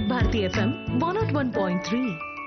వివిధ Bharati FM one nought one point three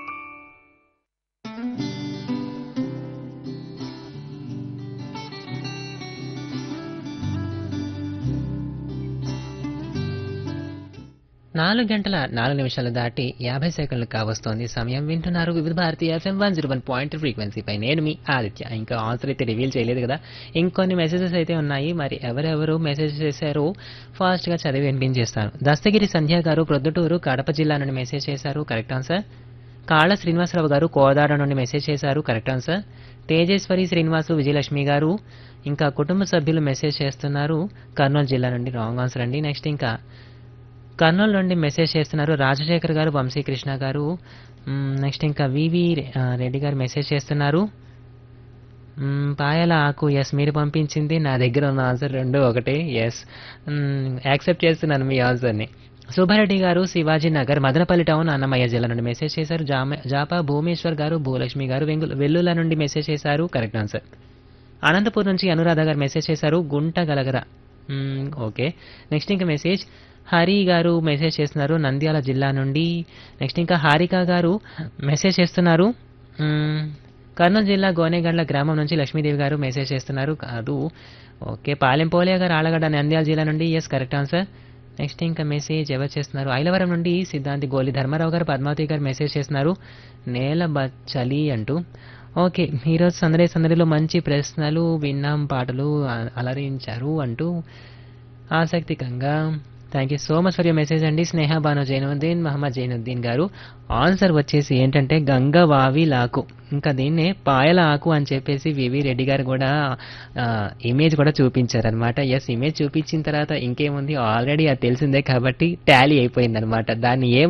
నాలుగు గంటల నాలుగు నిమిషాలు దాటి యాభై సెకండ్లు కావస్తోంది సమయం వింటున్నారు Vividh Bharatiya FM one zero one point ఫ్రీక్వెన్సీపై నేను మీ ఆదిత్య ఇంకా ఆన్సర్ అయితే రివీల్ చేయలేదు కదా ఇంకొన్ని మెసేజెస్ అయితే ఉన్నాయి మరి ఎవరెవరు మెసేజ్ చేశారో ఫాస్ట్గా చదివి వినిపించేస్తాను దస్తగిరి సంధ్య గారు ప్రొద్దుటూరు కడప జిల్లా నుండి మెసేజ్ చేశారు కరెక్ట్ ఆన్సర్ కాళ్ళ శ్రీనివాసరావు గారు కోదాడ నుండి మెసేజ్ చేశారు కరెక్ట్ ఆన్సర్ తేజేశ్వరి శ్రీనివాసు విజయలక్ష్మి గారు ఇంకా కుటుంబ సభ్యులు మెసేజ్ చేస్తున్నారు కర్నూలు జిల్లా నుండి రాంగ్ ఆన్సర్ అండి నెక్స్ట్ ఇంకా కర్నూలు నుండి మెసేజ్ చేస్తున్నారు రాజశేఖర్ గారు వంశీకృష్ణ గారు మ్మ్, నెక్స్ట్ ఇంకా వివి ఆ, రెడ్డి గారు మెసేజ్ చేస్తున్నారు మ్మ్, పాయల ఆకు ఎస్ మీరు పంపించింది నా దగ్గర ఉన్న ఆన్సర్ రెండు ఒకటే ఎస్ యాక్సెప్ట్ చేస్తున్నాను మీ ఆన్సర్ని సుబ్బారెడ్డి గారు శివాజీ నగర్ మదనపల్లి టౌన్ అన్నమయ్య జిల్లా నుండి మెసేజ్ చేశారు జామ జాపా భూమేశ్వర్ గారు భూలక్ష్మి గారు వెంగుల వెల్లుల నుండి మెసేజ్ చేశారు కరెక్ట్ ఆన్సర్ అనంతపూర్ నుంచి అనురాధ గారు మెసేజ్ చేశారు గుంట గలగర మ్మ్, ఓకే నెక్స్ట్ ఇంకా మెసేజ్ హరి గారు మెసేజ్ చేస్తున్నారు నంద్యాల జిల్లా నుండి నెక్స్ట్ ఇంకా హారిక గారు మెసేజ్ చేస్తున్నారు మ్మ్, కర్నూలు జిల్లా గోనేగండ్ల గ్రామం నుంచి లక్ష్మీదేవి గారు మెసేజ్ చేస్తున్నారు కాదు ఓకే పాలెంపోలియా గారు ఆలగడ్డ నంద్యాల జిల్లా నుండి ఎస్ కరెక్ట్ ఆన్సర్ నెక్స్ట్ ఇంకా మెసేజ్ ఎవరు చేస్తున్నారు ఐలవరం నుండి సిద్ధాంతి గోలి ధర్మారావు గారు పద్మావతి గారు మెసేజ్ చేస్తున్నారు నేల బచ్చలి అంటూ ఓకే ఈరోజు సందడి సందడిలో మంచి ప్రశ్నలు విన్నాం పాటలు అ- అలరించారు అంటూ ఆసక్తికంగా thank you so much for your message అండి స్నేహ బాను జైనుద్దీన్ మహమ్మద్ జైనుద్దీన్ గారు ఆన్సర్ వచ్చేసి ఏంటంటే గంగ వావి లాకు ఇంకా దీన్నే పాయల ఆకు అని చెప్పేసి వివి రెడ్డి గారు కూడా ఇమేజ్ కూడా చూపించారనమాట ఎస్ ఇమేజ్ చూపించిన తర్వాత ఇంకేముంది ఆల్రెడీ అది తెలిసిందే కాబట్టి టాలీ అయిపోయింది అనమాట దాన్ని ఏం